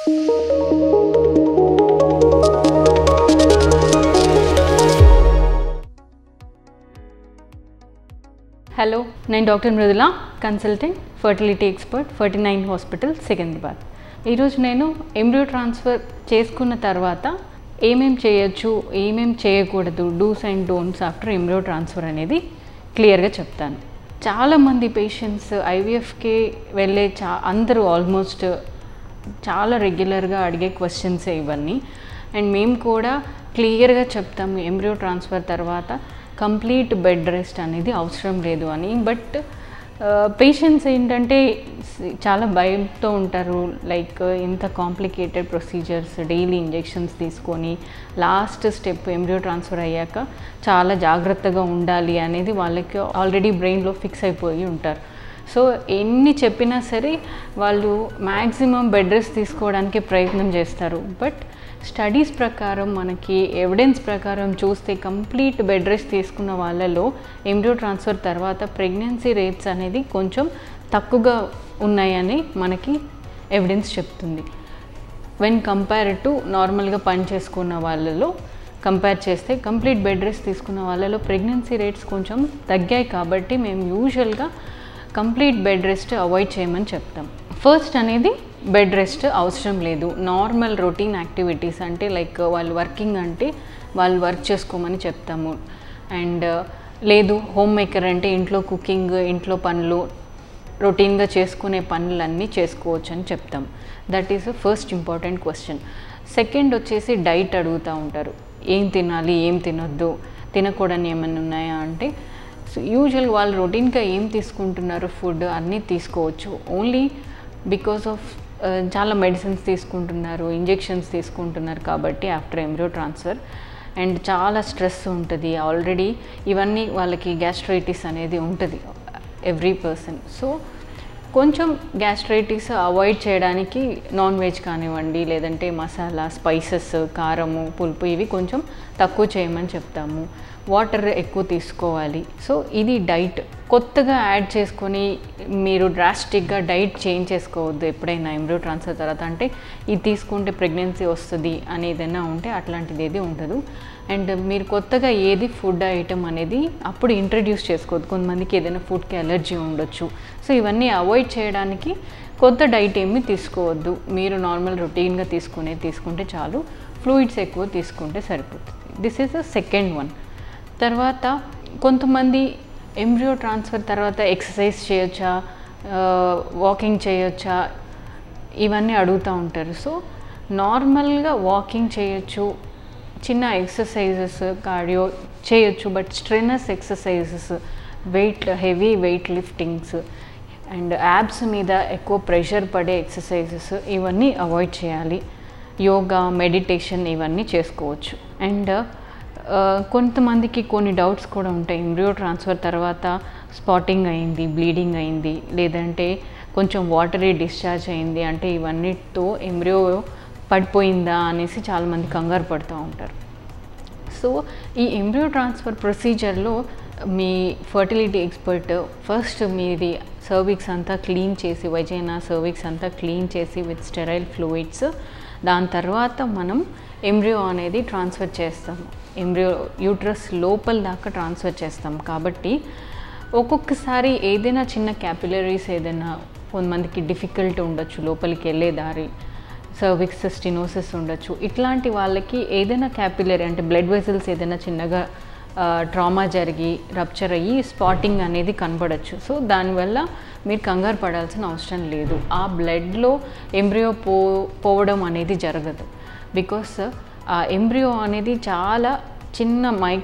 hello నేను doctor Mridula consultant fertility expert Ferty nine hospital Secunderabad ఈరోజు నేను ఎంబ్రియో ట్రాన్స్ఫర్ చేసుకున్న తర్వాత ఏమేం చేయొచ్చు ఏమేం చేయకూడదు do's and don'ts after embryo transfer అనేది క్లియర్గా చెప్తాను చాలామంది పేషెంట్స్ ఐవీఎఫ్కి వెళ్ళే చా అందరూ ఆల్మోస్ట్ చాలా రెగ్యులర్గా అడిగే క్వశ్చన్స్ ఇవన్నీ అండ్ మేము కూడా క్లియర్గా చెప్తాము ఎంబ్రియో ట్రాన్స్ఫర్ తర్వాత కంప్లీట్ బెడ్ రెస్ట్ అనేది అవసరం లేదు అని బట్ పేషెంట్స్ ఏంటంటే స్- చాలా భయంతో ఉంటారు లైక్ ఇంత కాంప్లికేటెడ్ ప్రొసీజర్స్ డైలీ ఇంజెక్షన్స్ తీసుకొని లాస్ట్ స్టెప్ ఎంబ్రియో ట్రాన్స్ఫర్ అయ్యాక చాలా జాగ్రత్తగా ఉండాలి అనేది వాళ్ళకి ఆల్రెడీ బ్రెయిన్లో ఫిక్స్ అయిపోయి ఉంటారు సో ఎన్ని చెప్పినా సరే వాళ్ళు మ్యాక్సిమం బెడ్ రెస్ట్ తీసుకోవడానికి ప్రయత్నం చేస్తారు బట్ స్టడీస్ ప్రకారం మనకి ఎవిడెన్స్ ప్రకారం చూస్తే కంప్లీట్ బెడ్ రెస్ట్ తీసుకున్న వాళ్ళలో ఎంబ్రియో ట్రాన్స్ఫర్ తర్వాత ప్రెగ్నెన్సీ రేట్స్ అనేది కొంచెం తక్కువగా ఉన్నాయని మనకి ఎవిడెన్స్ చెప్తుంది వెన్ కంపేర్ టు నార్మల్గా పని చేసుకున్న వాళ్ళలో కంపేర్ చేస్తే కంప్లీట్ బెడ్ రెస్ట్ తీసుకున్న వాళ్ళలో ప్రెగ్నెన్సీ రేట్స్ కొంచెం తగ్గాయి కాబట్టి మేము యూజువల్గా కంప్లీట్ బెడ్ రెస్ట్ అవాయిడ్ చేయమని చెప్తాం ఫస్ట్ అనేది బెడ్ రెస్ట్ అవసరం లేదు నార్మల్ రొటీన్ యాక్టివిటీస్ అంటే లైక్ వాళ్ళు వర్కింగ్ అంటే వాళ్ళు వర్క్ చేసుకోమని చెప్తాము అండ్ లేదు హోమ్ మేకర్ అంటే ఇంట్లో కుకింగ్ ఇంట్లో పనులు రొటీన్గా చేసుకునే పనులన్నీ చేసుకోవచ్చు అని చెప్తాం that is first important question second వచ్చేసి డైట్ అడుగుతూ ఉంటారు ఏం తినాలి ఏం తినొద్దు తినకూడని ఏమైనా ఉన్నాయా అంటే యూజువల్గా వాళ్ళు రొటీన్గా ఏం తీసుకుంటున్నారు ఫుడ్ అన్నీ తీసుకోవచ్చు ఓన్లీ బికాస్ ఆఫ్ చాలా మెడిసిన్స్ తీసుకుంటున్నారు ఇంజెక్షన్స్ తీసుకుంటున్నారు కాబట్టి ఆఫ్టర్ ఎంబ్రియో ట్రాన్స్ఫర్ అండ్ చాలా స్ట్రెస్ ఉంటుంది ఆల్రెడీ ఇవన్నీ వాళ్ళకి గ్యాస్ట్రైటిస్ అనేది ఉంటుంది ఎవ్రీ పర్సన్ సో కొంచెం గ్యాస్ట్రైటిస్ అవాయిడ్ చేయడానికి నాన్ వెజ్ కానివ్వండి లేదంటే మసాలా స్పైసెస్ కారము పులుపు ఇవి కొంచెం తక్కువ చేయమని చెప్తాము వాటర్ ఎక్కువ తీసుకోవాలి సో ఇది డైట్ కొత్తగా యాడ్ చేసుకొని మీరు డ్రాస్టిక్గా డైట్ చేంజ్ చేసుకోవద్దు ఎప్పుడైనా ఎంబ్రో ట్రాన్స్ఫర్ తర్వాత అంటే ఇది తీసుకుంటే ప్రెగ్నెన్సీ వస్తుంది అని ఏదైనా ఉంటే అట్లాంటిది ఏది ఉండదు అండ్ మీరు కొత్తగా ఏది ఫుడ్ ఐటమ్ అనేది అప్పుడు ఇంట్రడ్యూస్ చేసుకోవద్దు కొంతమందికి ఏదైనా ఫుడ్కి ఎలర్జీ ఉండొచ్చు సో ఇవన్నీ అవాయిడ్ చేయడానికి కొత్త డైట్ ఏమీ తీసుకోవద్దు మీరు నార్మల్ రొటీన్గా తీసుకునే తీసుకుంటే చాలు ఫ్లూయిడ్స్ ఎక్కువ తీసుకుంటే సరిపోతుంది this is the second one తర్వాత కొంతమంది ఎంబ్రియో ట్రాన్స్ఫర్ తర్వాత ఎక్సర్సైజ్ చేయొచ్చా వాకింగ్ చేయొచ్చా ఇవన్నీ అడుగుతూ ఉంటారు సో నార్మల్గా వాకింగ్ చేయొచ్చు చిన్న ఎక్సర్సైజెస్ కార్డియో చేయొచ్చు but strenuous exercises weight heavy weight liftings and abs మీద ఎక్కువ ప్రెషర్ పడే ఎక్సర్సైజెస్ ఇవన్నీ అవాయిడ్ చేయాలి యోగా మెడిటేషన్ ఇవన్నీ చేసుకోవచ్చు అండ్ ఆ, కొంతమందికి కొన్ని డౌట్స్ కూడా ఉంటాయి ఎంబ్రియో ట్రాన్స్ఫర్ తర్వాత స్పాటింగ్ అయింది బ్లీడింగ్ అయింది లేదంటే కొంచెం వాటరీ డిశ్చార్జ్ అయింది అంటే ఇవన్నిటితో ఎంబ్రియో పడిపోయిందా అనేసి చాలామంది కంగారు పడుతూ ఉంటారు సో ఈ ఎంబ్రియో ట్రాన్స్ఫర్ ప్రొసీజర్లో మీ ఫర్టిలిటీ ఎక్స్పర్ట్ ఫస్ట్ మీది సర్విక్స్ అంతా క్లీన్ చేసి వైజైనా సర్విక్స్ అంతా క్లీన్ చేసి విత్ స్టెరైల్ ఫ్లూయిడ్స్ దాని తర్వాత మనం ఎంబ్రియో అనేది ట్రాన్స్ఫర్ చేస్తాము ఎంబ్రియో యూట్రస్ లోపల దాకా ట్రాన్స్ఫర్ చేస్తాం కాబట్టి ఒక్కొక్కసారి ఏదైనా చిన్న క్యాపిలరీస్ ఏదైనా కొంతమందికి డిఫికల్ట్ ఉండొచ్చు లోపలికి వెళ్ళే దారి సర్విక్స్ స్టినోసిస్ ఉండొచ్చు ఇట్లాంటి వాళ్ళకి ఏదైనా క్యాపిలరీ అంటే బ్లడ్ వెజల్స్ ఏదైనా చిన్నగా ట్రామా జరిగి రప్చర్ అయ్యి స్పాటింగ్ అనేది కనపడచ్చు సో దానివల్ల మీరు కంగారు పడాల్సిన అవసరం లేదు ఆ బ్లడ్లో ఎంబ్రియో పో పోవడం అనేది జరగదు బికాస్ ఆ ఎంబ్రియో అనేది చాలా చిన్న మై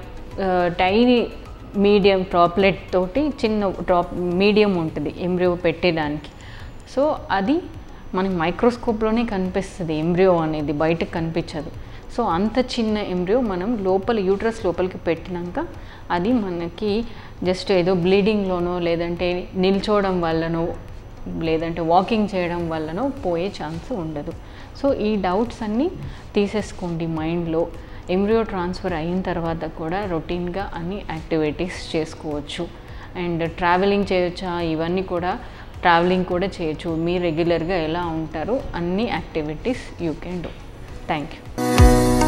టైనీ మీడియం డ్రాప్లెట్ తోటి చిన్న డ్రాప్ మీడియం ఉంటుంది ఎంబ్రియో పెట్టేదానికి సో అది మనకి మైక్రోస్కోప్లోనే కనిపిస్తుంది ఎంబ్రియో అనేది బయటకు కనిపించదు సో అంత చిన్న ఎంబ్రియో మనం లోపల యూట్రస్ లోపలికి పెట్టినాక అది మనకి జస్ట్ ఏదో బ్లీడింగ్లోనో లేదంటే నిల్చోవడం వల్లనో లేదంటే వాకింగ్ చేయడం వల్లనో పోయే ఛాన్స్ ఉండదు సో ఈ డౌట్స్ అన్నీ తీసేసుకోండి మైండ్లో ఎంబ్రియో ట్రాన్స్ఫర్ అయిన తర్వాత కూడా రొటీన్గా అన్ని యాక్టివిటీస్ చేసుకోవచ్చు అండ్ ట్రావెలింగ్ చేయొచ్చా ఇవన్నీ కూడా ట్రావెలింగ్ కూడా చేయొచ్చు మీరు రెగ్యులర్గా ఎలా ఉంటారో అన్ని activities you can do thank you